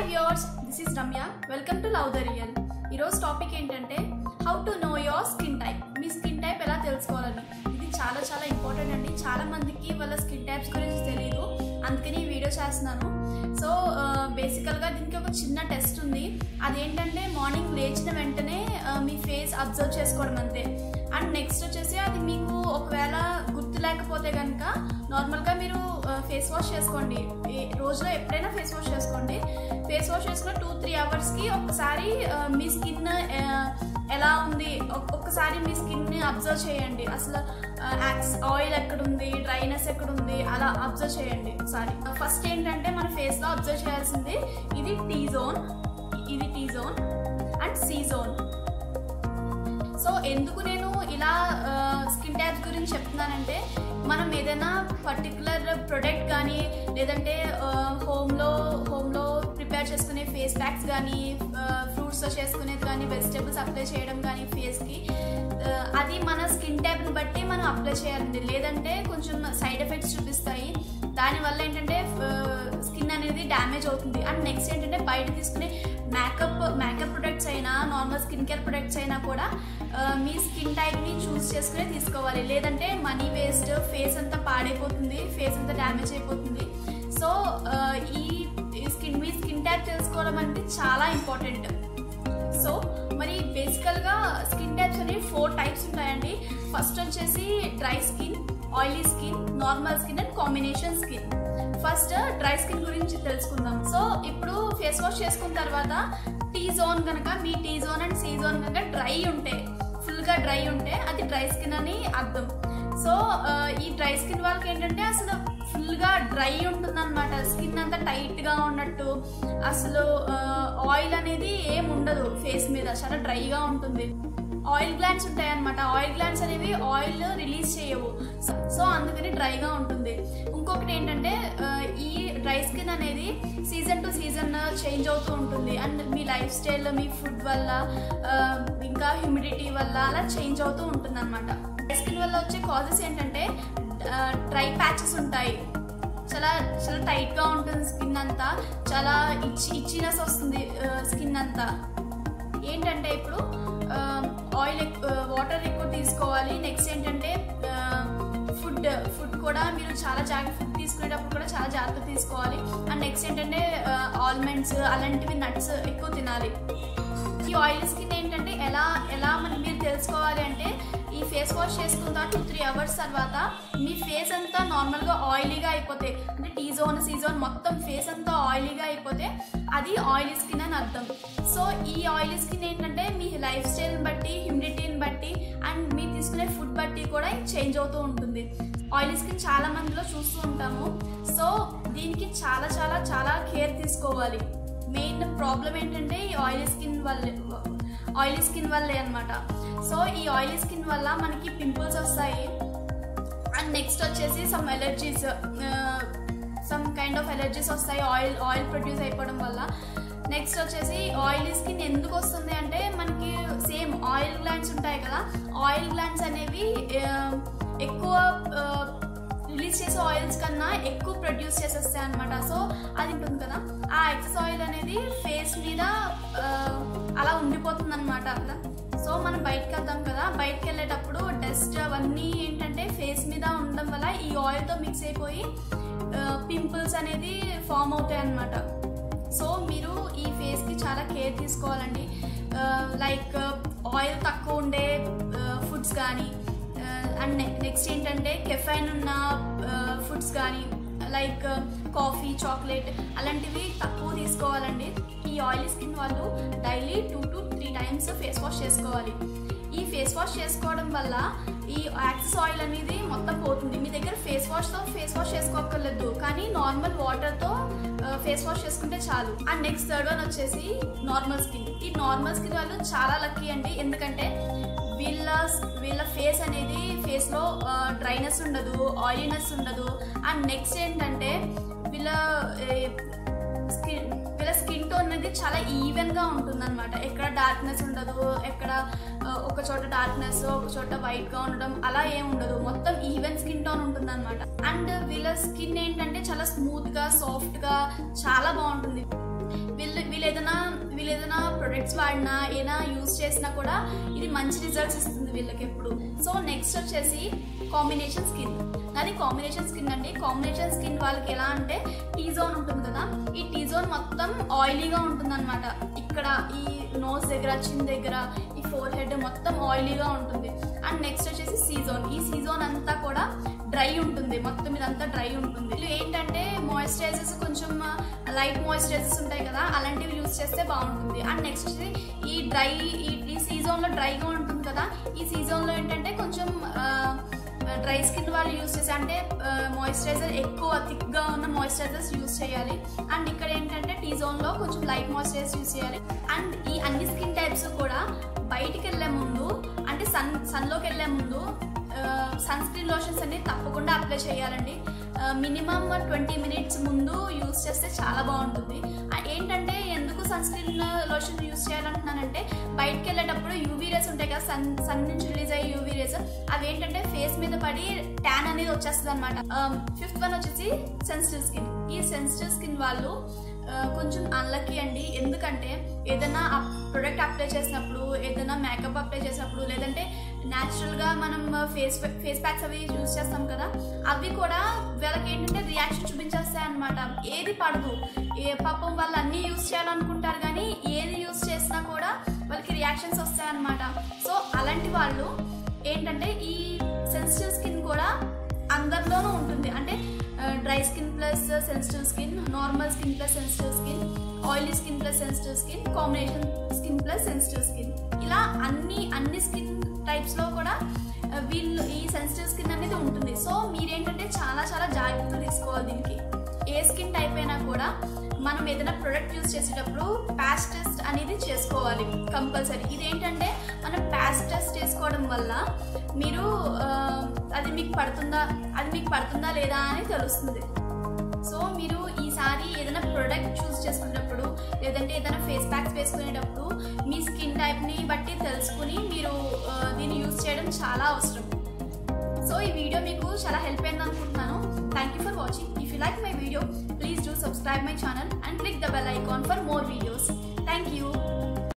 viewers this is Ramya welcome to love the real ఈరోజు topic ఏంటంటే how to know your skin type మీ skin type ఎలా తెలుసుకోవాలని ఇది చాలా చాలా ఇంపార్టెంట్ అండి చాలా మందికి వాళ్ళ స్కిన్ టైప్స్ గురించి తెలియదు అందుకని ఈ వీడియో చేస్తున్నాను సో బేసికల్గా దీనికి ఒక చిన్న టెస్ట్ ఉంది అదేంటంటే మార్నింగ్ లేచిన వెంటనే ఆ, మీ ఫేస్ అబ్జర్వ్ చేసుకోవడం అంతే అండ్ నెక్స్ట్ వచ్చేసి అది మీకు ఒకవేళ గుర్తు లేకపోతే కనుక నార్మల్గా మీరు ఫేస్ వాష్ చేసుకోండి ఈ రోజులో ఎప్పుడైనా ఫేస్ వాష్ చేసుకోండి ఫేస్ వాష్ చేసుకున్న టూ త్రీ అవర్స్కి ఒక్కసారి ఆ, మీ స్కిన్ ఎలా ఉంది ఒక్- ఒక్కసారి మీ స్కిన్ని అబ్జర్వ్ చేయండి అసలు యాక్స్ ఆయిల్ ఎక్కడుంది డ్రైనెస్ ఎక్కడుంది అలా అబ్జర్వ్ చేయండి ఒకసారి ఫస్ట్ ఏంటంటే మన ఫేస్లో అబ్జర్వ్ చేయాల్సింది ఇది టీ జోన్ ఇది T zone and C zone so ఎందుకు నేను ఇలా స్కిన్ ట్యాబ్స్ గురించి చెప్తున్నానంటే మనం ఏదైనా పర్టికులర్ ప్రొడక్ట్ కానీ లేదంటే హోమ్లో హోమ్లో ప్రిపేర్ చేసుకునే ఫేస్ ప్యాక్స్ కానీ ఫ్రూట్స్తో చేసుకునేది కానీ వెజిటేబుల్స్ అప్లై చేయడం కానీ ఫేస్కి అది మన స్కిన్ టైప్ని బట్టి మనం అప్లై చేయాలండి లేదంటే కొంచెం సైడ్ ఎఫెక్ట్స్ చూపిస్తాయి దానివల్ల ఏంటంటే స్కిన్ అనేది డ్యామేజ్ అవుతుంది అండ్ నెక్స్ట్ ఏంటంటే బయట తీసుకునే మేకప్ మేకప్ ప్రొడక్ట్స్ అయినా నార్మల్ స్కిన్ కేర్ ప్రొడక్ట్స్ అయినా కూడా ఆ, మీ స్కిన్ టైప్ని చూస్ చేసుకునే తీసుకోవాలి లేదంటే మనీ వేస్ట్ ఫేస్ అంతా పాడైపోతుంది ఫేస్ అంతా డ్యామేజ్ అయిపోతుంది సో ఆ, ఈ స్కిన్ మీ స్కిన్ టైప్ తెలుసుకోవడం అనేది చాలా ఇంపార్టెంట్ సో మరి బేసికల్గా స్కిన్ టైప్స్ అనేవి ఫోర్ టైప్స్ ఉంటాయండి ఫస్ట్ వచ్చేసి dry skin oily skin normal skin and combination skin first dry skin గురించి తెలుసుకుందాం సో ఇప్పుడు ఫేస్ వాష్ చేసుకున్న తర్వాత టీ జోన్ కనుక మీ T zone and C zone కనుక డ్రై ఉంటే ఫుల్గా డ్రై ఉంటే అది డ్రై స్కిన్ అని అర్థం సో ఆ, ఈ డ్రై స్కిన్ వాళ్ళకి ఏంటంటే అసలు ఫుల్గా డ్రై ఉంటుంది అనమాట స్కిన్ అంతా టైట్గా ఉన్నట్టు అసలు ఆయిల్ అనేది ఏం ఉండదు ఫేస్ మీద చాలా డ్రైగా ఉంటుంది ఆయిల్ గ్లాండ్స్ ఉంటాయి అనమాట ఆయిల్ గ్లాండ్స్ అనేవి ఆయిల్ రిలీజ్ చేయవు సో అందుకని డ్రైగా ఉంటుంది ఇంకొకటి ఏంటంటే ఆ, ఈ డ్రై స్కిన్ అనేది సీజన్ టు సీజన్ చేంజ్ అవుతూ ఉంటుంది అండ్ మీ లైఫ్ స్టైల్ మీ ఫుడ్ వల్ల ఆ, ఇంకా హ్యూమిడిటీ వల్ల అలా చేంజ్ అవుతూ ఉంటుంది అనమాట డ్రై స్కిన్ వల్ల వచ్చే కాజెస్ ఏంటంటే డ్రై ప్యాచెస్ ఉంటాయి చాలా చాలా టైట్గా ఉంటుంది స్కిన్ అంతా చాలా ఇచ్చి ఇచ్చినెస్ వస్తుంది స్కిన్ అంతా ఏంటంటే ఇప్పుడు ఆయిల్ వాటర్ ఎక్కువ తీసుకోవాలి నెక్స్ట్ ఏంటంటే ఫుడ్ ఫుడ్ కూడా మీరు చాలా జాగ్రత్త ఫుడ్ తీసుకునేటప్పుడు కూడా చాలా జాగ్రత్త తీసుకోవాలి అండ్ నెక్స్ట్ ఏంటంటే ఆల్మండ్స్ అలాంటివి నట్స్ ఎక్కువ తినాలి ఈ ఆయిల్ స్కిన్ ఏంటంటే ఎలా ఎలా మనం మీరు తెలుసుకోవాలి అంటే ఈ ఫేస్ వాష్ చేసుకున్న తర్వాత టూ త్రీ అవర్స్ తర్వాత మీ ఫేస్ అంతా నార్మల్గా ఆయిలీగా అయిపోతే అంటే టీ జోన్ సీజోన్ మొత్తం ఫేస్ అంతా ఆయిలీగా అయిపోతే అది ఆయిలీ స్కిన్ అని అర్థం సో ఈ ఆయిలీ స్కిన్ ఏంటంటే మీ లైఫ్ స్టైల్ని బట్టి హ్యూమిడిటీని బట్టి అండ్ మీరు తీసుకునే ఫుడ్ బట్టి కూడా చేంజ్ అవుతూ ఉంటుంది ఆయిలీ స్కిన్ చాలా మందిలో చూస్తూ ఉంటాము సో దీనికి చాలా చాలా చాలా కేర్ తీసుకోవాలి మెయిన్ ప్రాబ్లం ఏంటంటే ఈ ఆయిలీ స్కిన్ వల్లే ఆయిలీ స్కిన్ వల్లే అనమాట సో ఈ ఆయిలీ స్కిన్ వల్ల మనకి పింపుల్స్ వస్తాయి అండ్ నెక్స్ట్ వచ్చేసి some allergies some kind of allergies వస్తాయి ఆయిల్ ఆయిల్ ప్రొడ్యూస్ అయిపోవడం వల్ల నెక్స్ట్ వచ్చేసి ఆయిలీ స్కిన్ ఎందుకు వస్తుంది అంటే మనకి సేమ్ ఆయిల్ గ్లాండ్స్ ఉంటాయి కదా ఆయిల్ గ్లాండ్స్ అనేవి ఆ, ఎక్కువ రిలీజ్ చేసే ఆయిల్స్ కన్నా ఎక్కువ ప్రొడ్యూస్ చేసేస్తాయి అనమాట సో అది ఉంటుంది కదా ఆ ఎక్సెస్ ఆయిల్ అనేది ఫేస్ మీద ఆ, అలా ఉండిపోతుంది అనమాట అట్లా సో మనం బయటకు వెళ్తాం కదా బయటకు వెళ్ళేటప్పుడు డస్ట్ అవన్నీ ఏంటంటే ఫేస్ మీద ఉండడం వల్ల ఈ ఆయిల్తో మిక్స్ అయిపోయి పింపుల్స్ అనేది ఫామ్ అవుతాయి అన్నమాట సో మీరు ఈ ఫేస్కి చాలా కేర్ తీసుకోవాలండి లైక్ ఆయిల్ తక్కువ ఉండే ఫుడ్స్ కానీ అండ్ నెక్స్ట్ ఏంటంటే కెఫైన్ ఉన్న ఫుడ్స్ కానీ లైక్ కాఫీ చాక్లెట్ అలాంటివి తక్కువ తీసుకోవాలండి ఈ ఆయిలీ స్కిన్ వాళ్ళు daily two to three times face wash చేసుకోవాలి ఈ ఫేస్ వాష్ చేసుకోవడం వల్ల ఈ యాక్సెస్ ఆయిల్ అనేది మొత్తం పోతుంది మీ దగ్గర ఫేస్ వాష్తో ఫేస్ వాష్ చేసుకోక్కర్లేదు కానీ నార్మల్ వాటర్తో ఫేస్ వాష్ చేసుకుంటే చాలు అండ్ నెక్స్ట్ థర్డ్ వన్ వచ్చేసి నార్మల్ స్కిన్ ఈ నార్మల్ స్కిన్ వాళ్ళు చాలా లక్కీ అండి ఎందుకంటే వీళ్ళ వీళ్ళ ఫేస్ అనేది ఫేస్లో డ్రైనెస్ ఉండదు ఆయిలీనెస్ ఉండదు అండ్ నెక్స్ట్ ఏంటంటే వీళ్ళ స్కిన్ వీళ్ళ స్కిన్ టోన్ అనేది చాలా ఈవెన్గా ఉంటుంది అనమాట ఎక్కడ డార్క్నెస్ ఉండదు ఎక్కడ ఆ, ఒక చోట డార్క్నెస్ ఒక చోట వైట్గా ఉండడం అలా ఏం ఉండదు మొత్తం ఈవెన్ స్కిన్ టోన్ ఉంటుంది అనమాట అండ్ వీళ్ళ స్కిన్ ఏంటంటే చాలా స్మూత్గా సాఫ్ట్గా చాలా బాగుంటుంది వీళ్ళు ప్రొడక్ట్స్ వాడినా ఏదైనా యూస్ చేసినా కూడా ఇది మంచి రిజల్ట్స్ ఇస్తుంది వీళ్ళకి ఎప్పుడు సో నెక్స్ట్ వచ్చేసి కాంబినేషన్ స్కిన్ అది కాంబినేషన్ స్కిన్ అండి కాంబినేషన్ స్కిన్ వాళ్ళకి ఎలా అంటే టీ జోన్ ఉంటుంది కదా ఈ టీ జోన్ మొత్తం ఆయిలీగా ఉంటుంది అనమాట ఇక్కడ ఈ నోస్ దగ్గర చిన్ దగ్గర ఈ ఫోర్ హెడ్ మొత్తం ఆయిలీగా ఉంటుంది అండ్ నెక్స్ట్ వచ్చేసి సీజోన్ ఈ సీజోన్ అంతా కూడా డ్రై ఉంటుంది మొత్తం ఇదంతా డ్రై ఉంటుంది వీళ్ళు ఏంటంటే మాయిశ్చరైజర్స్ కొంచెం లైట్ మాయిశ్చరైజర్స్ ఉంటాయి కదా అలాంటివి యూస్ చేస్తే బాగుంటుంది అండ్ నెక్స్ట్ వచ్చేసి ఈ డ్రై ఈ ఈ సీజన్లో డ్రైగా ఉంటుంది కదా ఈ సీజన్లో ఏంటంటే కొంచెం డ్రై స్కిన్ వాళ్ళు యూస్ చేసి అంటే మాయిశ్చరైజర్ ఎక్కువ థిక్గా ఉన్న మాయిశ్చరైజర్స్ యూస్ చేయాలి అండ్ ఇక్కడ ఏంటంటే టీ జోన్లో కొంచెం లైట్ మాయిశ్చరైజర్స్ యూస్ చేయాలి అండ్ ఈ అన్ని స్కిన్ టైప్స్ కూడా బయటికి వెళ్ళే ముందు అంటే సన్ సన్లోకి వెళ్ళే ముందు సన్ స్క్రీన్ లోషన్స్ అన్ని తప్పకుండా అప్లై చేయాలండి మినిమం ట్వంటీ మినిట్స్ ముందు యూస్ చేస్తే చాలా బాగుంటుంది ఆ, ఏంటంటే ఎందుకు సన్ స్క్రీన్ లోషన్ యూస్ చేయాలంటున్నానంటే బయటకు వెళ్ళేటప్పుడు యూవీ రేస్ ఉంటాయి కదా సన్ సన్ నుంచి రిలీజ్ అయ్యే యూవీ రేస్ అవి ఏంటంటే ఫేస్ మీద పడి ట్యాన్ అనేది వచ్చేస్తుంది అనమాట ఫిఫ్త్ వన్ వచ్చేసి సెన్సిటివ్ స్కిన్ ఈ సెన్సిటివ్ స్కిన్ వాళ్ళు ఆ, కొంచెం అన్లక్కీ అండి ఎందుకంటే ఏదైనా ప్రొడక్ట్ అప్లై చేసినప్పుడు ఏదైనా మేకప్ అప్లై చేసినప్పుడు లేదంటే న్యాచురల్గా మనం ఫేస్ ఫేస్ ప్యాక్స్ అవి యూజ్ చేస్తాం కదా అవి కూడా వీళ్ళకి ఏంటంటే రియాక్షన్ చూపించేస్తాయి అనమాట ఏది పడదు ఏ పాపం వాళ్ళు అన్నీ యూజ్ చేయాలనుకుంటారు కానీ ఏది యూజ్ చేసినా కూడా వాళ్ళకి రియాక్షన్స్ వస్తాయి అనమాట సో అలాంటి వాళ్ళు ఏంటంటే ఈ సెన్సిటివ్ స్కిన్ కూడా అందరిలోనూ ఉంటుంది అంటే dry skin plus sensitive skin normal skin plus sensitive skin oily skin plus sensitive skin combination skin plus sensitive skin ఇలా అన్ని అన్ని స్కిన్ టైప్స్లో కూడా ఆ, వీళ్ళు ఈ సెన్సిటివ్ స్కిన్ అనేది ఉంటుంది సో మీరేంటంటే చాలా చాలా జాగ్రత్తలు తీసుకోవాలి దీనికి ఏ స్కిన్ టైప్ అయినా కూడా మనం ఏదైనా ప్రొడక్ట్ యూస్ చేసేటప్పుడు ప్యాచ్ టెస్ట్ అనేది చేసుకోవాలి కంపల్సరీ ఇదేంటంటే మనం ప్యాచ్ టెస్ట్ చేసుకోవడం వల్ల మీరు ఆ, అది మీకు పడుతుందా అది మీకు పడుతుందా లేదా అని తెలుస్తుంది సో మీరు ఈసారి ఏదైనా ప్రోడక్ట్ చూస్ చేసుకునేటప్పుడు లేదంటే ఏదైనా ఫేస్ ప్యాక్స్ వేసుకునేటప్పుడు మీ స్కిన్ టైప్ని బట్టి తెలుసుకుని మీరు ఆ, దీన్ని యూస్ చేయడం చాలా అవసరం సో ఈ వీడియో మీకు చాలా హెల్ప్ అయింది అనుకుంటున్నాను thank you for watching if you like my video please do subscribe my channel and click the bell icon for more videos thank you